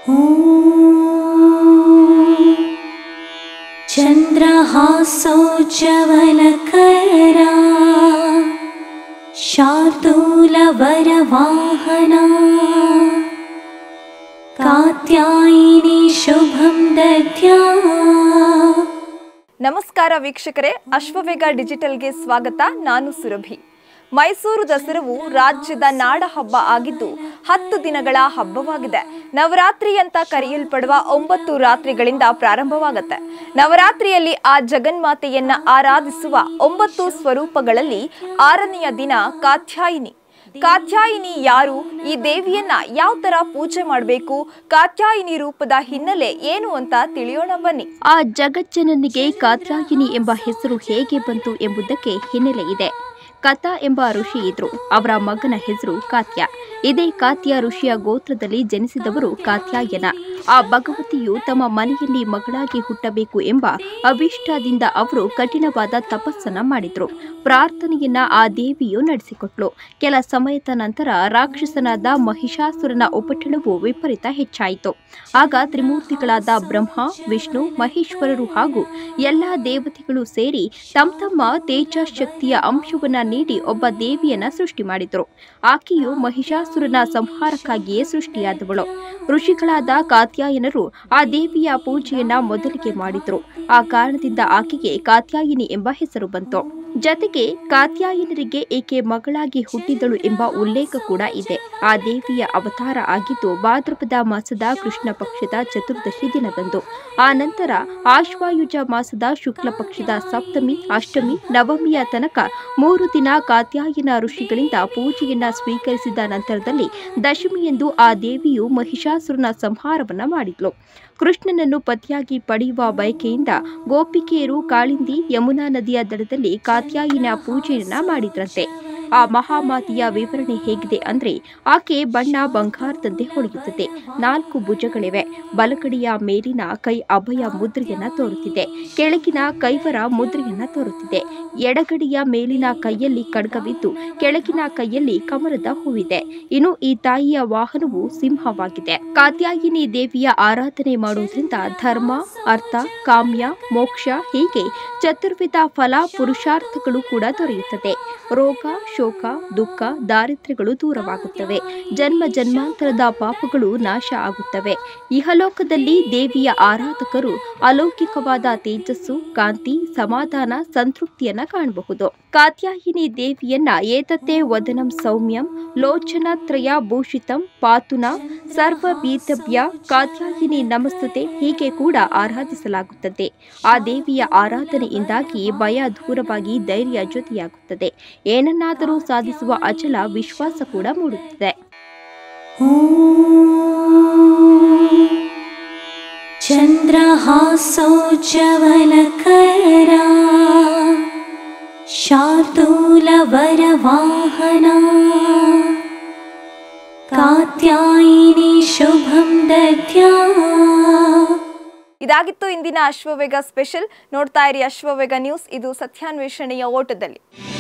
चन्द्रहासोज्जवलकरा शार्दूलवरवाहना कात्यायिनी शुभं दद्या ನಮಸ್ಕಾರ ವೀಕ್ಷಕರೇ ಅಶ್ವವೇಗ ಡಿಜಿಟಲ್ಗೆ ಸ್ವಾಗತ ನಾನು ಸುರಭಿ ಮೈಸೂರು ದಸರವು ರಾಜ್ಯದ ನಾಡ ಹಬ್ಬ ಆಗಿದ್ದು ಹತ್ತು ದಿನಗಳ ಹಬ್ಬವಾಗಿದೆ ನವರಾತ್ರಿ ಅಂತ ಕರೆಯಲ್ಪಡುವ ಒಂಬತ್ತು ರಾತ್ರಿಗಳಿಂದ ಪ್ರಾರಂಭವಾಗುತ್ತೆ ನವರಾತ್ರಿಯಲ್ಲಿ ಆ ಜಗನ್ಮಾತೆಯನ್ನ ಆರಾಧಿಸುವ ಒಂಬತ್ತು ಸ್ವರೂಪಗಳಲ್ಲಿ ಆರನೆಯ ದಿನ ಕಾತ್ಯಾಯಿನಿ ಕಾತ್ಯಾಯಿನಿ ಯಾರು ಈ ದೇವಿಯನ್ನ ಯಾವ ತರ ಪೂಜೆ ಮಾಡಬೇಕು ಕಾತ್ಯಾಯಿನಿ ರೂಪದ ಹಿನ್ನೆಲೆ ಏನು ಅಂತ ತಿಳಿಯೋಣ ಬನ್ನಿ ಆ ಜಗಜ್ಜನನಿಗೆ ಕಾತ್ಯಾಯಿನಿ ಎಂಬ ಹೆಸರು ಹೇಗೆ ಬಂತು ಎಂಬುದಕ್ಕೆ ಹಿನ್ನೆಲೆ ಇದೆ ಕಥಾ ಎಂಬ ಋಷಿ ಇದ್ರು ಅವರ ಮಗನ ಹೆಸರು ಕಾತ್ಯ ಇದೇ ಕಾತ್ಯ ಋಷಿಯ ಗೋತ್ರದಲ್ಲಿ ಜನಿಸಿದವರು ಕಾತ್ಯಾಯನ ಆ ಭಗವತಿಯು ತಮ್ಮ ಮನೆಯಲ್ಲಿ ಮಗಳಾಗಿ ಹುಟ್ಟಬೇಕು ಎಂಬ ಅಭಿಷ್ಟದಿಂದ ಅವರು ಕಠಿಣವಾದ ತಪಸ್ಸನ್ನ ಮಾಡಿದ್ರು ಪ್ರಾರ್ಥನೆಯನ್ನ ಆ ದೇವಿಯು ನಡೆಸಿಕೊಟ್ಲು ಕೆಲ ಸಮಯದ ನಂತರ ರಾಕ್ಷಸನಾದ ಮಹಿಷಾಸುರನ ಉಪಟಳವು ವಿಪರೀತ ಹೆಚ್ಚಾಯಿತು ಆಗ ತ್ರಿಮೂರ್ತಿಗಳಾದ ಬ್ರಹ್ಮ ವಿಷ್ಣು ಮಹೇಶ್ವರರು ಹಾಗೂ ಎಲ್ಲಾ ದೇವತೆಗಳು ಸೇರಿ ತಮ್ಮ ತಮ್ಮ ತೇಜ ಶಕ್ತಿಯ ಅಂಶವನ್ನ ನೀಡಿ ಒಬ್ಬ ದೇವಿಯನ್ನ ಸೃಷ್ಟಿ ಮಾಡಿದ್ರು ಆಕೆಯು ಮಹಿಷಾಸುರನ ಸಂಹಾರಕ್ಕಾಗಿಯೇ ಸೃಷ್ಟಿಯಾದವಳು ಋಷಿಗಳಾದ ಕಾತ್ಯಾಯನರು ಆ ದೇವಿಯ ಪೂಜೆಯನ್ನ ಮೊದಲಿಗೆ ಮಾಡಿದ್ರು ಆ ಕಾರಣದಿಂದ ಆಕೆಗೆ ಕಾತ್ಯಾಯಿನಿ ಎಂಬ ಹೆಸರು ಬಂತು ಜತೆಗೆ ಕಾತ್ಯಾಯನರಿಗೆ ಏಕೆ ಮಗಳಾಗಿ ಹುಟ್ಟಿದಳು ಎಂಬ ಉಲ್ಲೇಖ ಕೂಡ ಇದೆ ಆ ದೇವಿಯ ಅವತಾರ ಆಗಿದ್ದು ಭಾದ್ರಪದ ಮಾಸದ ಕೃಷ್ಣ ಪಕ್ಷದ ಚತುರ್ದಶಿ ದಿನದಂದು ಆ ನಂತರ ಆಶ್ವಾಯುಜ ಮಾಸದ ಶುಕ್ಲ ಪಕ್ಷದ ಸಪ್ತಮಿ ಅಷ್ಟಮಿ ನವಮಿಯ ತನಕ ಮೂರು ದಿನ ಕಾತ್ಯಾಯನ ಋಷಿಗಳಿಂದ ಪೂಜೆಯನ್ನ ಸ್ವೀಕರಿಸಿದ ನಂತರದಲ್ಲಿ ದಶಮಿಯಂದು ಆ ದೇವಿಯು ಮಹಿಷಾಸುರನ ಸಂಹಾರವನ್ನ ಮಾಡಿದ್ಲು ಕೃಷ್ಣನನ್ನು ಪತಿಯಾಗಿ ಪಡೆಯುವ ಬಯಕೆಯಿಂದ ಗೋಪಿಕೆಯರು ಕಾಳಿಂದಿ ಯಮುನಾ ನದಿಯ ದಡದಲ್ಲಿ ಕಾತ್ಯಾಯಿನ ಪೂಜೆಯನ್ನ ಮಾಡಿದ್ರಂತೆ ಆ ಮಹಾಮಾತೆಯ ವಿವರಣೆ ಹೇಗಿದೆ ಅಂದ್ರೆ ಆಕೆ ಬಣ್ಣ ಬಂಗಾರದಂತೆ ಹೊಳೆಯುತ್ತದೆ ನಾಲ್ಕು ಭುಜಗಳಿವೆ ಬಲಗಡೆಯ ಮೇಲಿನ ಕೈ ಅಭಯ ಮುದ್ರೆಯನ್ನ ತೋರುತ್ತಿದೆ ಕೆಳಗಿನ ಕೈವರ ಮುದ್ರೆಯನ್ನ ತೋರುತ್ತಿದೆ ಎಡಗಡೆಯ ಮೇಲಿನ ಕೈಯಲ್ಲಿ ಖಡ್ಗವಿದ್ದು ಕೆಳಗಿನ ಕೈಯಲ್ಲಿ ಕಮಲದ ಹೂವಿದೆ ಇನ್ನು ಈ ತಾಯಿಯ ವಾಹನವು ಸಿಂಹವಾಗಿದೆ ಕಾತ್ಯಾಯಿನಿ ದೇವಿಯ ಆರಾಧನೆ ಮಾಡುವುದರಿಂದ ಧರ್ಮ ಅರ್ಥ ಕಾಮ್ಯ ಮೋಕ್ಷ ಹೀಗೆ ಚತುರ್ವಿಧ ಫಲ ಪುರುಷಾರ್ಥಗಳು ಕೂಡ ದೊರೆಯುತ್ತದೆ ರೋಗ ಶೋಕ ದುಃಖ ದಾರಿದ್ರ್ಯಗಳು ದೂರವಾಗುತ್ತವೆ ಜನ್ಮ ಜನ್ಮಾಂತರದ ಪಾಪಗಳು ನಾಶ ಆಗುತ್ತವೆ ಇಹಲೋಕದಲ್ಲಿ ದೇವಿಯ ಆರಾಧಕರು ಅಲೌಕಿಕವಾದ ತೇಜಸ್ಸು ಕಾಂತಿ ಸಮಾಧಾನ ಸಂತೃಪ್ತಿಯನ್ನ ಕಾಣಬಹುದು ಕಾತ್ಯಾಯಿನಿ ದೇವಿಯನ್ನ ಏತತ್ತೆ ವದನಂ ಸೌಮ್ಯಂ ಲೋಚನತ್ರಯ ಭೂಷಿತಂ ಪಾತುನ ಸರ್ವ ಬೀತವ್ಯ ಕಾತ್ಯಾಯಿನಿ ನಮಸ್ತುತೆ ಹೀಗೆ ಕೂಡ ಆರಾಧಿಸಲಾಗುತ್ತದೆ ಆ ದೇವಿಯ ಆರಾಧನೆಯಿಂದಾಗಿ ಭಯ ದೂರವಾಗಿ ಧೈರ್ಯ ಜೊತೆಯಾಗುತ್ತದೆ ಏನನ್ನಾದರೂ ಸಾಧಿಸುವ ಅಚಲ ವಿಶ್ವಾಸ ಕೂಡ ಮೂಡುತ್ತದೆ चन्द्रहासोज्जवलकरा शार्दूलवरवाहना कात्यायिनी शुभं दद्या ಇದಾಗಿತ್ತು ಇಂದಿನ ಅಶ್ವವೇಗ ಸ್ಪೆಷಲ್ ನೋಡ್ತಾ ಇರಿ ಅಶ್ವವೇಗ ನ್ಯೂಸ್ ಇದು ಸತ್ಯಾನ್ವೇಷಣೆಯ ಓಟದಲ್ಲಿ